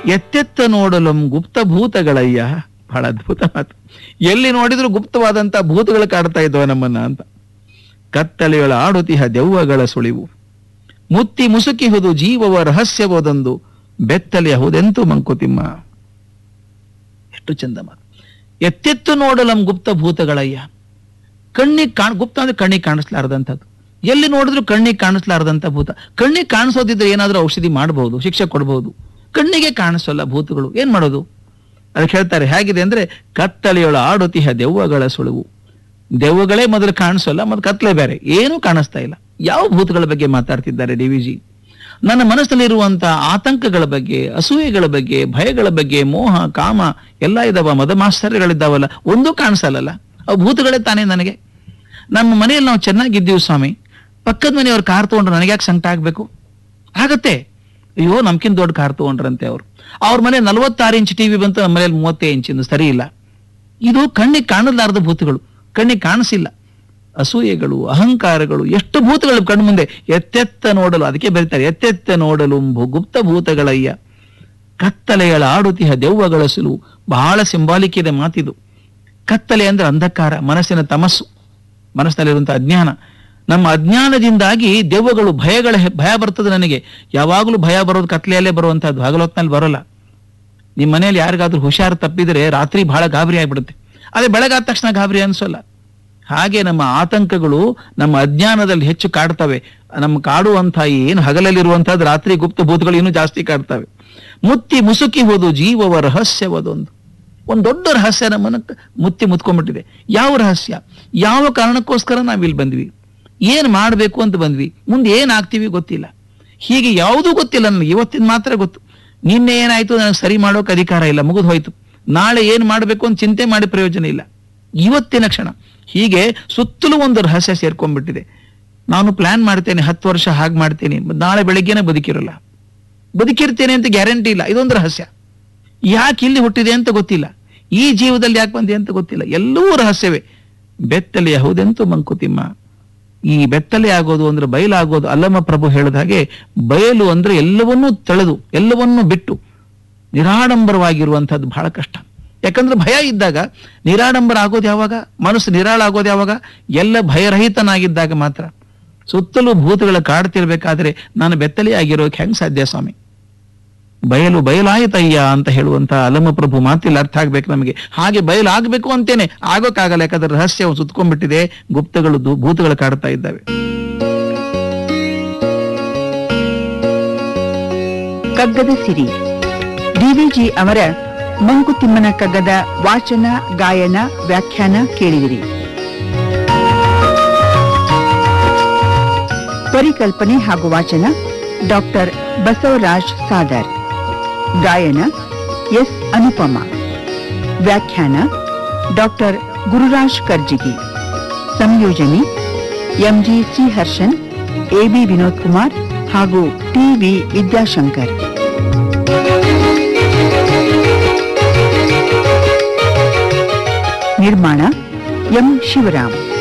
ಎತ್ತೆತ್ತ ನೋಡಲು ಗುಪ್ತ ಭೂತಗಳಯ್ಯ ಬಹಳ ಅದ್ಭುತ ಮಾತು ಎಲ್ಲಿ ನೋಡಿದ್ರು ಗುಪ್ತವಾದಂತ ಭೂತಗಳು ಕಾಡ್ತಾ ಇದ್ದವ ನಮ್ಮನ್ನ ಅಂತ ಕತ್ತಲೆಗಳ ಆಡುತಿಹ ದೆವ್ವಗಳ ಸುಳಿವು ಮುತ್ತಿ ಮುಸುಕಿಹುದು ಜೀವವ ರಹಸ್ಯವೋದೊಂದು ಬೆತ್ತಲೆಯಹುದೆಂತು ಮಂಕುತಿಮ್ಮ ಎಷ್ಟು ಚಂದ ಮಾತು ಎತ್ತೆತ್ತು ನೋಡಲಂ ಗುಪ್ತ ಭೂತಗಳಯ್ಯ ಕಣ್ಣಿಗೆ ಕಾಣ್ ಗುಪ್ತ ಅಂದ್ರೆ ಕಣ್ಣಿಗೆ ಕಾಣಿಸ್ಲಾರ್ದಂಥದ್ದು ಎಲ್ಲಿ ನೋಡಿದ್ರು ಕಣ್ಣಿಗೆ ಕಾಣಿಸ್ಲಾರ್ದಂಥ ಭೂತ ಕಣ್ಣಿಗೆ ಕಾಣಿಸೋದಿದ್ರೆ ಏನಾದ್ರೂ ಔಷಧಿ ಮಾಡಬಹುದು ಶಿಕ್ಷೆ ಕೊಡಬಹುದು ಕಣ್ಣಿಗೆ ಕಾಣಿಸೋಲ್ಲ ಭೂತಗಳು ಏನ್ ಮಾಡೋದು ಅದಕ್ಕೆ ಹೇಳ್ತಾರೆ ಹೇಗಿದೆ ಅಂದ್ರೆ ಕತ್ತಲೆಯೊಳ ಆಡುತಿಹ ದೆವ್ವಗಳ ಸುಳುವು ದೆವ್ವಗಳೇ ಮೊದಲು ಕಾಣಿಸೋಲ್ಲ ಮತ್ತೆ ಕತ್ತಲೆ ಬೇರೆ ಏನೂ ಕಾಣಿಸ್ತಾ ಇಲ್ಲ ಯಾವ ಭೂತಗಳ ಬಗ್ಗೆ ಮಾತಾಡ್ತಿದ್ದಾರೆ ಡಿ ವಿ ಜಿ ನನ್ನ ಮನಸ್ಸಲ್ಲಿರುವಂತಹ ಆತಂಕಗಳ ಬಗ್ಗೆ ಅಸೂಯೆಗಳ ಬಗ್ಗೆ ಭಯಗಳ ಬಗ್ಗೆ ಮೋಹ ಕಾಮ ಎಲ್ಲ ಇದಾವ ಮದಮಾಶ್ಚರ್ಯಗಳಿದ್ದಾವಲ್ಲ ಒಂದೂ ಕಾಣಿಸಲ್ಲ ಅವು ಭೂತಗಳೇ ತಾನೇ ನನಗೆ ನಮ್ಮ ಮನೆಯಲ್ಲಿ ನಾವು ಚೆನ್ನಾಗಿದ್ದೀವಿ ಸ್ವಾಮಿ ಪಕ್ಕದ ಮನೆಯವ್ರ ಕಾರ್ ತಗೊಂಡ್ರು ನನಗೆ ಯಾಕೆ ಸಂಕಟ ಆಗ್ಬೇಕು ಆಗತ್ತೆ ಅಯ್ಯೋ ನಮ್ಕಿಂತ ದೊಡ್ಡ ಕಾರ್ ತಗೊಂಡ್ರಂತೆ ಅವ್ರು ಅವ್ರ ಮನೆ ನಲವತ್ತಾರು ಇಂಚ್ ಟಿವಿ ಬಂತು ನಮ್ಮ ಮನೇಲಿ ಮೂವತ್ತೇ ಇಂಚಿಂದು ಸರಿ ಇಲ್ಲ ಇದು ಕಣ್ಣಿಗೆ ಕಾಣಲಾರದ ಭೂತಗಳು ಕಣ್ಣಿಗೆ ಕಾಣಿಸಿಲ್ಲ ಅಸೂಯೆಗಳು ಅಹಂಕಾರಗಳು ಎಷ್ಟು ಭೂತಗಳು ಕಣ್ಣು ಮುಂದೆ ಎತ್ತೆತ್ತ ನೋಡಲು ಅದಕ್ಕೆ ಬರೀತಾರೆ ಎತ್ತೆತ್ತ ನೋಡಲು ಭೂ- ಗುಪ್ತ ಭೂತಗಳಯ್ಯ ಕತ್ತಲೆಗಳ ಆಡುತಿಹ ದೆವ್ವಗಳ ಸುలుವು ಬಹಳ ಸಿಂಬಾಲಿಕ್ ಇದೆ ಮಾತಿದು ಕತ್ತಲೆ ಅಂದ್ರೆ ಅಂಧಕಾರ ಮನಸ್ಸಿನ ತಮಸ್ಸು ಮನಸ್ಸಿನಲ್ಲಿರುವಂತಹ ಅಜ್ಞಾನ ನಮ್ಮ ಅಜ್ಞಾನದಿಂದಾಗಿ ದೆವ್ವಗಳು ಭಯಗಳ ಹೆ- ಭಯ ಬರ್ತದೆ ನನಗೆ ಯಾವಾಗಲೂ ಭಯ ಬರೋದು ಕತ್ಲೆಯಲ್ಲೇ ಬರುವಂತಹದ್ದು ಹಗಲೊತ್ನಲ್ಲಿ ಬರೋಲ್ಲ ನಿಮ್ಮ ಮನೆಯಲ್ಲಿ ಯಾರಿಗಾದ್ರೂ ಹುಷಾರು ತಪ್ಪಿದ್ರೆ ರಾತ್ರಿ ಬಹಳ ಗಾಬರಿ ಆಗ್ಬಿಡುತ್ತೆ ಅದೇ ಬೆಳಗಾದ ತಕ್ಷಣ ಗಾಬರಿ ಅನ್ಸೋಲ್ಲ ಹಾಗೆ ನಮ್ಮ ಆತಂಕಗಳು ನಮ್ಮ ಅಜ್ಞಾನದಲ್ಲಿ ಹೆಚ್ಚು ಕಾಡ್ತವೆ ನಮ್ಮ ಕಾಡುವಂಥ ಏನು ಹಗಲಲ್ಲಿರುವಂತಹದ್ದು ರಾತ್ರಿ ಗುಪ್ತ ಭೂತಗಳು ಇನ್ನೂ ಜಾಸ್ತಿ ಕಾಡ್ತವೆ ಮುತ್ತಿ ಮುಸುಕಿ ಹೋದು ಜೀವವ ರಹಸ್ಯವದೊಂದು ಒಂದು ದೊಡ್ಡ ರಹಸ್ಯ ನಮ್ಮನ್ನ ಕ- ಮುತ್ತಿ ಮುತ್ಕೊಂಡ್ಬಿಟ್ಟಿದೆ ಯಾವ ರಹಸ್ಯ ಯಾವ ಕಾರಣಕ್ಕೋಸ್ಕರ ನಾವಿಲ್ಲಿ ಬಂದ್ವಿ ಏನ್ ಮಾಡಬೇಕು ಅಂತ ಬಂದ್ವಿ ಮುಂದೆ ಏನ್ ಆಗ್ತೀವಿ ಗೊತ್ತಿಲ್ಲ ಹೀಗೆ ಯಾವುದೂ ಗೊತ್ತಿಲ್ಲ ನನಗೆ ಇವತ್ತಿನ ಮಾತ್ರ ಗೊತ್ತು ನಿನ್ನೆ ಏನಾಯ್ತು ನನಗೆ ಸರಿ ಮಾಡೋಕೆ ಅಧಿಕಾರ ಇಲ್ಲ ಮುಗಿದು ಹೋಯ್ತು ನಾಳೆ ಏನ್ ಮಾಡಬೇಕು ಅಂತ ಚಿಂತೆ ಮಾಡಿ ಪ್ರಯೋಜನ ಇಲ್ಲ ಇವತ್ತಿನ ಕ್ಷಣ ಹೀಗೆ ಸುತ್ತಲೂ ಒಂದು ರಹಸ್ಯ ಸೇರ್ಕೊಂಡ್ಬಿಟ್ಟಿದೆ ನಾನು ಪ್ಲಾನ್ ಮಾಡ್ತೇನೆ ಹತ್ತು ವರ್ಷ ಹಾಗೆ ಮಾಡ್ತೇನೆ ನಾಳೆ ಬೆಳಿಗ್ಗೆನೆ ಬದುಕಿರಲ್ಲ ಬದುಕಿರ್ತೇನೆ ಅಂತ ಗ್ಯಾರಂಟಿ ಇಲ್ಲ ಇದೊಂದು ರಹಸ್ಯ ಯಾಕೆ ಇಲ್ಲಿ ಹುಟ್ಟಿದೆ ಅಂತ ಗೊತ್ತಿಲ್ಲ ಈ ಜೀವದಲ್ಲಿ ಯಾಕೆ ಬಂದೆ ಅಂತ ಗೊತ್ತಿಲ್ಲ ಎಲ್ಲವೂ ರಹಸ್ಯವೇ ಬೆತ್ತಲೆ ಹೌದೆಂತು ಮಂಕುತಿಮ್ಮ ಈ ಬೆತ್ತಲೆ ಆಗೋದು ಅಂದ್ರೆ ಬಯಲಾಗೋದು ಅಲ್ಲಮ್ಮ ಪ್ರಭು ಹೇಳಿದ ಹಾಗೆ ಬಯಲು ಅಂದ್ರೆ ಎಲ್ಲವನ್ನೂ ತಳೆದು ಎಲ್ಲವನ್ನೂ ಬಿಟ್ಟು ನಿರಾಡಂಬರವಾಗಿರುವಂತಹದ್ದು ಬಹಳ ಕಷ್ಟ ಯಾಕಂದ್ರೆ ಭಯ ಇದ್ದಾಗ ನಿರಾಡಂಬರ ಆಗೋದು ಯಾವಾಗ ಮನಸ್ಸು ನಿರಾಳ ಆಗೋದು ಯಾವಾಗ ಎಲ್ಲ ಭಯರಹಿತನಾಗಿದ್ದಾಗ ಮಾತ್ರ ಸುತ್ತಲೂ ಭೂತಗಳ ಕಾಡ್ತಿರ್ಬೇಕಾದ್ರೆ ನಾನು ಬೆತ್ತಲೆ ಆಗಿರೋಕೆ ಹೆಂಗ್ ಸಾಧ್ಯ ಸ್ವಾಮಿ ಬಯಲು ಬಯಲಾಯಿತಯ್ಯ ಅಂತ ಹೇಳುವಂತ ಅಲಮ ಪ್ರಭು ಮಾತಿಲ್ಲ ಅರ್ಥ ಆಗ್ಬೇಕು ನಮಗೆ ಹಾಗೆ ಬಯಲಾಗಬೇಕು ಅಂತೇನೆ ಆಗೋಕ್ಕಾಗಲ್ಲ ಯಾಕಂದ್ರೆ ರಹಸ್ಯ ಸುತ್ಕೊಂಡ್ಬಿಟ್ಟಿದೆ ಗುಪ್ತಗಳು ದು- ಭೂತಗಳು ಕಾಡ್ತಾ ಇದ್ದಾವೆ ಕಗ್ಗದ ಸಿರಿ ಡಿವಿಜಿ ಅವರ ಮಂಕುತಿಮ್ಮನ ಕಗ್ಗದ ವಾಚನ ಗಾಯನ ವ್ಯಾಖ್ಯಾನ ಕೇಳಿದಿರಿ ಪರಿಕಲ್ಪನೆ ಹಾಗೂ ವಾಚನ ಡಾಕ್ಟರ್ ಬಸವರಾಜ್ ಸಾದರ್ ಗಾಯನ ಎಸ್ ಅನುಪಮ ವ್ಯಾಖ್ಯಾನ ಡಾಕ್ಟರ್ ಗುರುರಾಜ್ ಕರ್ಜಿಗಿ ಸಂಯೋಜನೆ ಎಂಜಿ ಶ್ರೀಹರ್ಷನ್ ಎಬಿ ವಿನೋದ್ ಕುಮಾರ್ ಹಾಗೂ ಟಿವಿ ವಿದ್ಯಾಶಂಕರ್ ನಿರ್ಮಾಣ ಎಂ ಶಿವರಾಮ್